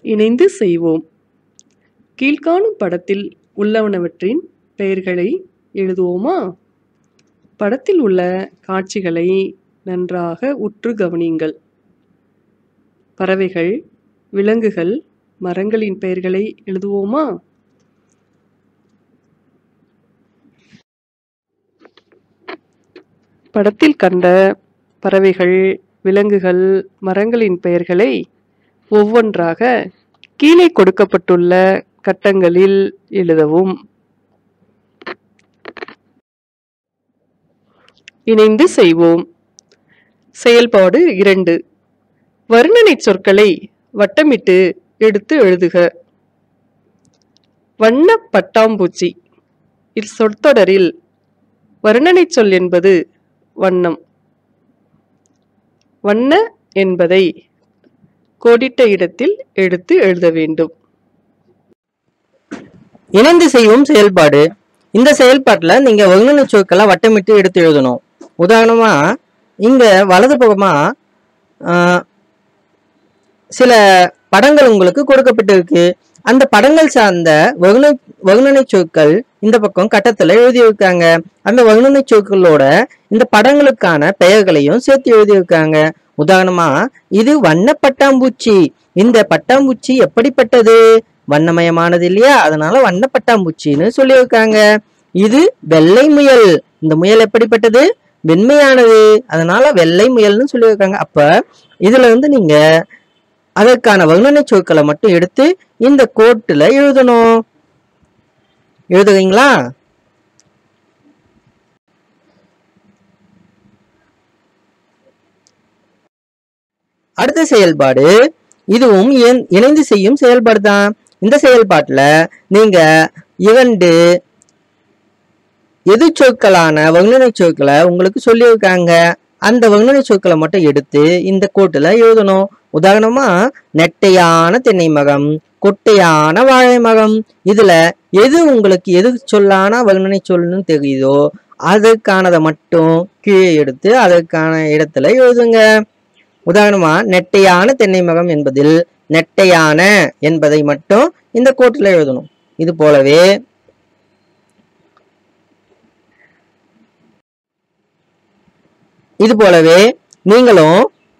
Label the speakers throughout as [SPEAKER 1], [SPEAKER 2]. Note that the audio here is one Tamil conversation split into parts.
[SPEAKER 1] இணைந்து செய்வோம் கீழ்காணும் படத்தில் உள்ளவனவற்றின் பெயர்களை எழுதுவோமா படத்தில் உள்ள காட்சிகளை நன்றாக உற்று கவனியுங்கள் பறவைகள் விலங்குகள் மரங்களின் பெயர்களை எழுதுவோமா படத்தில் கண்ட பறவைகள் விலங்குகள் மரங்களின் பெயர்களை ஒவ்வொன்றாக கீழே கொடுக்கப்பட்டுள்ள கட்டங்களில் எழுதவும் இணைந்து செய்வோம் செயல்பாடு இரண்டு வர்ணனை சொற்களை வட்டமிட்டு எடுத்து எழுதுக வண்ண பட்டாம்பூச்சி இச்சொற்றொடரில் வர்ணனை சொல் என்பது வண்ணம் வண்ண என்பதை கோடிட்ட இடத்தில் எடுத்து எழுத வேண்டும்
[SPEAKER 2] இணைந்து செய்யும் செயல்பாடு இந்த செயல்பாட்டுல நீங்க வகுணனை சொற்களை வட்டமிட்டு எடுத்து எழுதணும் உதாரணமா இங்க வலது பக்கமா ஆஹ், சில படங்கள் உங்களுக்கு கொடுக்கப்பட்டிருக்கு அந்த படங்கள் சார்ந்த வகுண வகுணனை சொற்கள் இந்த பக்கம் கட்டத்துல எழுதியிருக்காங்க அந்த வகுணனை சொற்களோட இந்த படங்களுக்கான பெயர்களையும் சேர்த்து எழுதியிருக்காங்க உதாரணமா இது வண்ண பட்டாம்பூச்சி இந்த பட்டாம்பூச்சி எப்படிப்பட்டது வண்ணமயமானது இல்லையா அதனால வண்ண பட்டாம்பூச்சின்னு சொல்லியிருக்காங்க இது வெள்ளை முயல் இந்த முயல் எப்படிப்பட்டது வெண்மையானது அதனால வெள்ளை முயல்னு சொல்லியிருக்காங்க அப்ப இதுல இருந்து நீங்க அதற்கான வர்ணனை சொற்களை மட்டும் எடுத்து இந்த கோட்டுல எழுதணும் எழுதுவீங்களா அடுத்த செயல்பாடு இதுவும் இயன்- இணைந்து செய்யும் செயல்பாடு தான் இந்த செயல்பாட்டுல நீங்க இரண்டு எது சொற்களான வகுணனை சொற்களை உங்களுக்கு சொல்லியிருக்காங்க அந்த வகுணனை சொற்களை மட்டும் எடுத்து இந்த கோட்டுல எழுதணும் உதாரணமா நெட்டையான தென்னை மரம் கொட்டையான வாழை மரம் இதுல எது உங்களுக்கு எது சொல்லான வகுணனை சொல்லுன்னு தெரியுதோ அதற்கானதை மட்டும் கீழே எடுத்து அதற்கான இடத்துல எழுதுங்க உதாரணமா நெட்டையான தென்னை மரம் என்பதில் நெட்டையான என்பதை மட்டும் இந்த கோட்டில் எழுதணும் இது போலவே இது போலவே நீங்களும்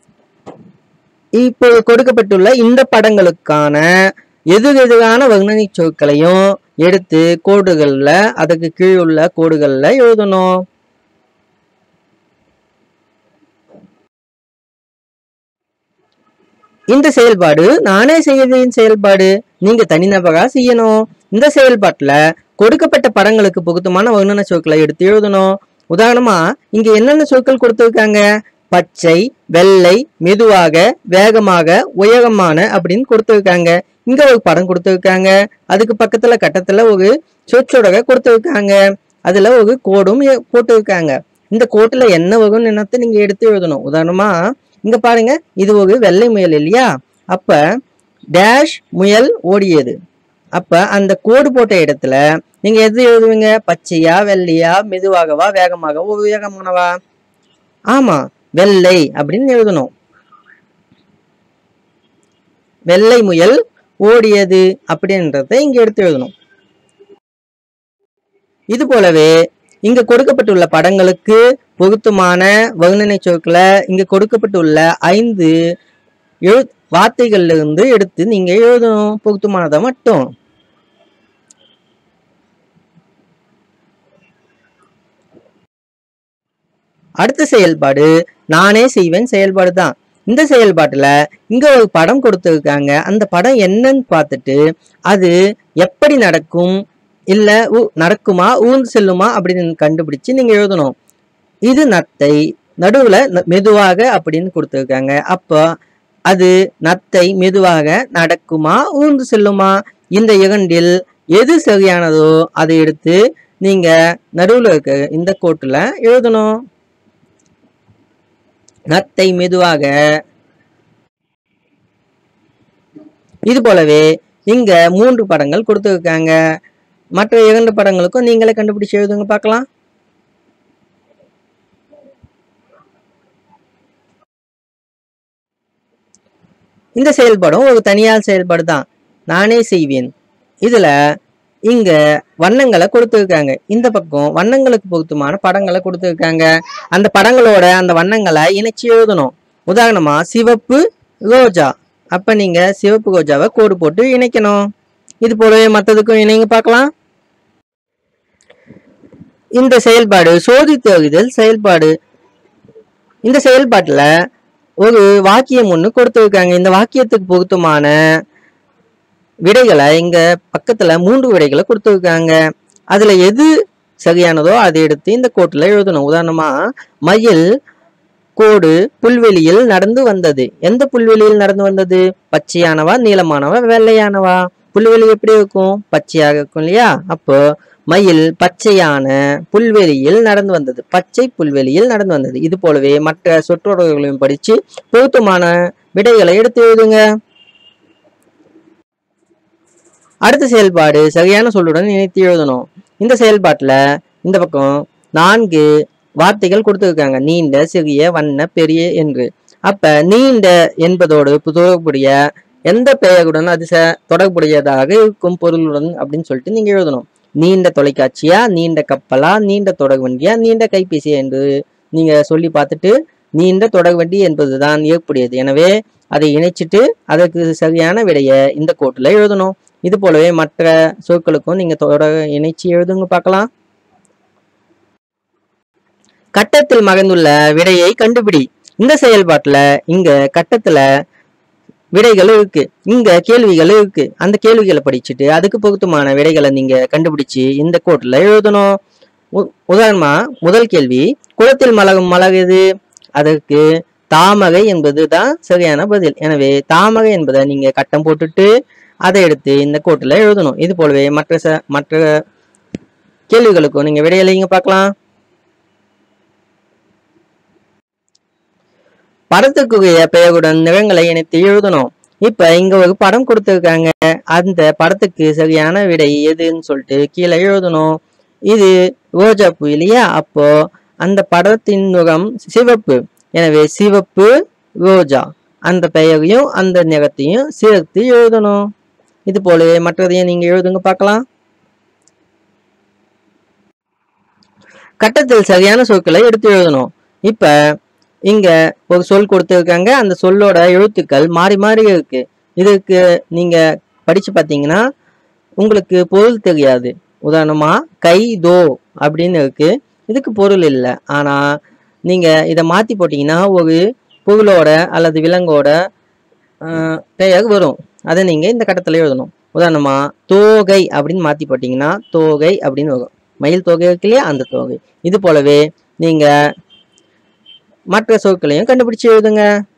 [SPEAKER 2] இப்போ கொடுக்கப்பட்டுள்ள இந்த படங்களுக்கான எது எதுவான வகுணனை சொற்களையும் எடுத்து கோடுகள்ல அதுக்கு கீழுள்ள கோடுகள்ல எழுதணும் இந்த செயல்பாடு நானே செய்யறதின் செயல்பாடு நீங்க தனிநபரா செய்யணும் இந்த செயல்பாட்டுல கொடுக்கப்பட்ட படங்களுக்கு பொருத்தமான வர்ணன சொற்களை எடுத்து எழுதணும் உதாரணமா இங்க என்னென்ன சொற்கள் கொடுத்திருக்காங்க பச்சை வெள்ளை மெதுவாக வேகமாக உயரமான அப்படின்னு கொடுத்திருக்காங்க இங்க ஒரு படம் கொடுத்திருக்காங்க அதுக்கு பக்கத்துல கட்டத்துல ஒரு சொற்றொடரை கொடுத்திருக்காங்க அதுல ஒரு கோடும் எ- போட்டிருக்காங்க இந்த கோட்டுல என்ன வரும் என்னத்தை நீங்க எடுத்து எழுதணும் உதாரணமா இங்க பாருங்க இது ஒரு வெள்ளை முயல் இல்லையா அப்ப டேஷ் முயல் ஓடியது அப்ப அந்த கோடு போட்ட இடத்துல நீங்க எது எழுதுவீங்க பச்சையா வெள்ளையா மெதுவாகவா வேகமாகவா வேகமானவா ஆமா வெள்ளை அப்படின்னு எழுதணும் வெள்ளை முயல் ஓடியது அப்படின்றத இங்க எடுத்து எழுதணும் இது போலவே இங்க கொடுக்கப்பட்டுள்ள படங்களுக்கு பொருத்தமான வகுணனை சொற்களை இங்க கொடுக்கப்பட்டுள்ள ஐந்து எழு வார்த்தைகள்ல இருந்து எடுத்து நீங்க எழுதணும் பொருத்தமானதை மட்டும் அடுத்த செயல்பாடு நானே செய்வேன் செயல்பாடு தான் இந்த செயல்பாட்டுல இங்க ஒரு படம் கொடுத்துருக்காங்க அந்த படம் என்னன்னு பார்த்துட்டு அது எப்படி நடக்கும் இல்ல ஊ- நடக்குமா ஊர்ந்து செல்லுமா அப்படின்னு கண்டுபிடிச்சு நீங்க எழுதணும் இது நத்தை நடுவுல ந- மெதுவாக அப்படின்னு கொடுத்துருக்காங்க அப்போ அது நத்தை மெதுவாக நடக்குமா ஊர்ந்து செல்லுமா இந்த இரண்டில் எது சரியானதோ அதை எடுத்து நீங்க நடுவுல இருக்க இந்த கோட்டுல எழுதணும் நத்தை மெதுவாக இது போலவே இங்க மூன்று படங்கள் கொடுத்துருக்காங்க மற்ற இரண்டு படங்களுக்கும் நீங்களே கண்டுபிடிச்சு எழுதுங்க பார்க்கலாம் இந்த செயல்பாடும் ஒரு தனியார் செயல்பாடு தான் நானே செய்வேன் இதுல இங்க வண்ணங்களை கொடுத்துருக்காங்க இந்த பக்கம் வண்ணங்களுக்கு பொருத்தமான படங்களை கொடுத்துருக்காங்க அந்த படங்களோட அந்த வண்ணங்களை இணைச்சு எழுதணும் உதாரணமா சிவப்பு ரோஜா அப்ப நீங்க சிவப்பு ரோஜாவை கோடு போட்டு இணைக்கணும் இது போலவே மற்றதுக்கும் இணைங்க பார்க்கலாம் இந்த செயல்பாடு சோதித்து அறிதல் செயல்பாடு இந்த செயல்பாட்டுல ஒரு வாக்கியம் ஒன்று கொடுத்துருக்காங்க இந்த வாக்கியத்துக்கு பொருத்தமான விடைகளை இங்க பக்கத்துல மூன்று விடைகளை கொடுத்துருக்காங்க அதுல எது சரியானதோ அதை எடுத்து இந்த கோட்டில் எழுதணும் உதாரணமா மயில் கோடு புல்வெளியில் நடந்து வந்தது எந்த புல்வெளியில் நடந்து வந்தது பச்சையானவா நீளமானவா வெள்ளையானவா புல்வெளி எப்படி இருக்கும் பச்சையாக இருக்கும் இல்லையா அப்போ மயில் பச்சையான புல்வெளியில் நடந்து வந்தது பச்சை புல்வெளியில் நடந்து வந்தது இது போலவே மற்ற சொற்றொடர்களையும் படிச்சு பொருத்தமான விடைகளை எடுத்து எழுதுங்க அடுத்த செயல்பாடு சரியான சொல்லுடன் இணைத்து எழுதணும் இந்த செயல்பாட்டுல இந்த பக்கம் நான்கு வார்த்தைகள் கொடுத்துருக்காங்க நீண்ட சிறிய வண்ண பெரிய என்று அப்ப நீண்ட என்பதோடு தொடர்புடைய எந்த பெயருடன் அது ச- தொடர்புடையதாக இருக்கும் பொருளுடன் அப்படின்னு சொல்லிட்டு நீங்க எழுதணும் நீண்ட தொலைக்காட்சியா நீண்ட கப்பலா நீண்ட தொடர்வண்டியா நீண்ட கைபேசியா என்று நீங்க சொல்லி பார்த்துட்டு நீண்ட தொடர்வண்டி என்பதுதான் ஏற்புடையது எனவே அதை இணைச்சிட்டு அதற்கு சரியான விடையை இந்த கோட்டில் எழுதணும் இது போலவே மற்ற சொற்களுக்கும் நீங்க தொடர் இணைச்சு எழுதுங்க பார்க்கலாம் கட்டத்தில் மறைந்துள்ள விடையை கண்டுபிடி இந்த செயல்பாட்டுல இங்க கட்டத்துல விடைகள் இருக்கு இங்க கேள்விகள் இருக்கு அந்த கேள்விகளை படிச்சுட்டு அதுக்கு பொருத்தமான விடைகளை நீங்க கண்டுபிடிச்சு இந்த கோட்டில் எழுதணும் உ- உதாரணமா முதல் கேள்வி குளத்தில் மலகும் மலர் எது அதற்கு தாமரை என்பது தான் சரியான பதில் எனவே தாமரை என்பதை நீங்க கட்டம் போட்டுட்டு அதை எடுத்து இந்த கோட்டில் எழுதணும் இது போலவே மற்ற ச மற்ற கேள்விகளுக்கும் நீங்க விடைகளை இங்க பார்க்கலாம் படத்துக்குரிய பெயருடன் நிறங்களை இணைத்து எழுதணும் இப்ப இங்க ஒரு படம் கொடுத்திருக்காங்க அந்த படத்துக்கு சரியான விடை எதுன்னு சொல்லிட்டு கீழே எழுதணும் இது ரோஜா பூ இல்லையா அப்போ அந்த படத்தின் நிறம் சிவப்பு எனவே சிவப்பு ரோஜா அந்த பெயரையும் அந்த நிறத்தையும் சேர்த்து எழுதணும் இது போலவே மற்றதையும் நீங்க எழுதுங்க பார்க்கலாம் கட்டத்தில் சரியான சொற்களை எடுத்து எழுதணும் இப்ப இங்க ஒரு சொல் கொடுத்துருக்காங்க அந்த சொல்லோட எழுத்துக்கள் மாறி மாறி இருக்கு இதுக்கு நீங்க படிச்சு பார்த்தீங்கன்னா உங்களுக்கு பொருள் தெரியாது உதாரணமா கை தோ அப்படின்னு இருக்கு இதுக்கு பொருள் இல்லை ஆனா நீங்க இதை மாத்தி போட்டீங்கன்னா ஒரு பொருளோட அல்லது விலங்கோட ஆஹ், பெயர் வரும் அதை நீங்க இந்த கட்டத்துல எழுதணும் உதாரணமா தோகை அப்படின்னு மாத்தி போட்டீங்கன்னா தோகை அப்படின்னு வரும் மயில் தொகை இருக்கு இல்லையா அந்த தொகை இது போலவே நீங்க மற்ற சொற்களையும் கண்டுபிடிச்சு எழுதுங்க